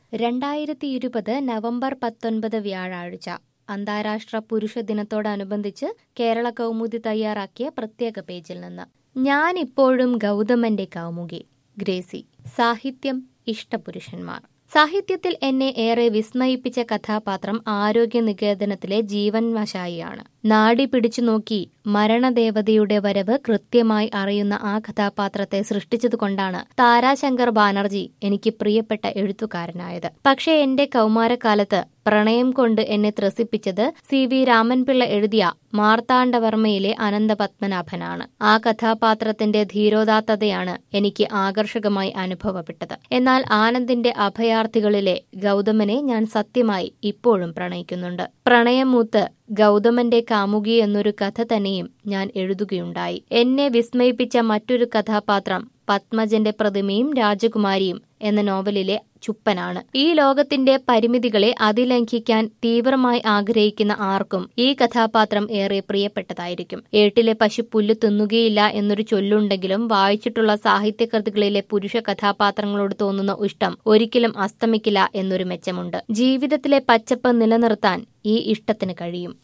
രണ്ടായിരത്തി ഇരുപത് നവംബർ പത്തൊൻപത് വ്യാഴാഴ്ച അന്താരാഷ്ട്ര പുരുഷ ദിനത്തോടനുബന്ധിച്ച് കേരള കൗമുദി തയ്യാറാക്കിയ പ്രത്യേക പേജിൽ നിന്ന് ഞാൻ ഇപ്പോഴും ഗൗതമന്റെ കൗമുകി ഗ്രേസി സാഹിത്യം ഇഷ്ടപുരുഷന്മാർ സാഹിത്യത്തിൽ എന്നെ ഏറെ വിസ്മയിപ്പിച്ച കഥാപാത്രം ആരോഗ്യ നികേതനത്തിലെ ജീവൻ വശായിയാണ് നാടി പിടിച്ചു നോക്കി മരണദേവതയുടെ വരവ് കൃത്യമായി അറിയുന്ന ആ കഥാപാത്രത്തെ സൃഷ്ടിച്ചതുകൊണ്ടാണ് താരാശങ്കർ ബാനർജി എനിക്ക് പ്രിയപ്പെട്ട എഴുത്തുകാരനായത് പക്ഷേ എന്റെ കൗമാരകാലത്ത് പ്രണയം കൊണ്ട് എന്നെ ത്രസിപ്പിച്ചത് സി വി രാമൻപിള്ള എഴുതിയ മാർത്താണ്ഡവർമ്മയിലെ അനന്തപത്മനാഭനാണ് ആ കഥാപാത്രത്തിന്റെ ധീരോദാത്തതയാണ് എനിക്ക് ആകർഷകമായി അനുഭവപ്പെട്ടത് എന്നാൽ ആനന്ദിന്റെ അഭയാർത്ഥികളിലെ ഗൗതമനെ ഞാൻ സത്യമായി ഇപ്പോഴും പ്രണയിക്കുന്നുണ്ട് പ്രണയം മൂത്ത് ഗൗതമന്റെ കാമുകി എന്നൊരു കഥ തന്നെയും ഞാൻ എഴുതുകയുണ്ടായി എന്നെ വിസ്മയിപ്പിച്ച മറ്റൊരു കഥാപാത്രം പത്മജന്റെ പ്രതിമയും രാജകുമാരിയും എന്ന നോവലിലെ ചുപ്പനാണ് ഈ ലോകത്തിന്റെ പരിമിതികളെ അതിലംഘിക്കാൻ തീവ്രമായി ആഗ്രഹിക്കുന്ന ആർക്കും ഈ കഥാപാത്രം ഏറെ പ്രിയപ്പെട്ടതായിരിക്കും ഏട്ടിലെ പശു പുല്ല് തിന്നുകയില്ല എന്നൊരു ചൊല്ലുണ്ടെങ്കിലും വായിച്ചിട്ടുള്ള സാഹിത്യകൃതികളിലെ പുരുഷ കഥാപാത്രങ്ങളോട് തോന്നുന്ന ഇഷ്ടം ഒരിക്കലും അസ്തമിക്കില്ല എന്നൊരു മെച്ചമുണ്ട് ജീവിതത്തിലെ പച്ചപ്പ് നിലനിർത്താൻ ഈ ഇഷ്ടത്തിന് കഴിയും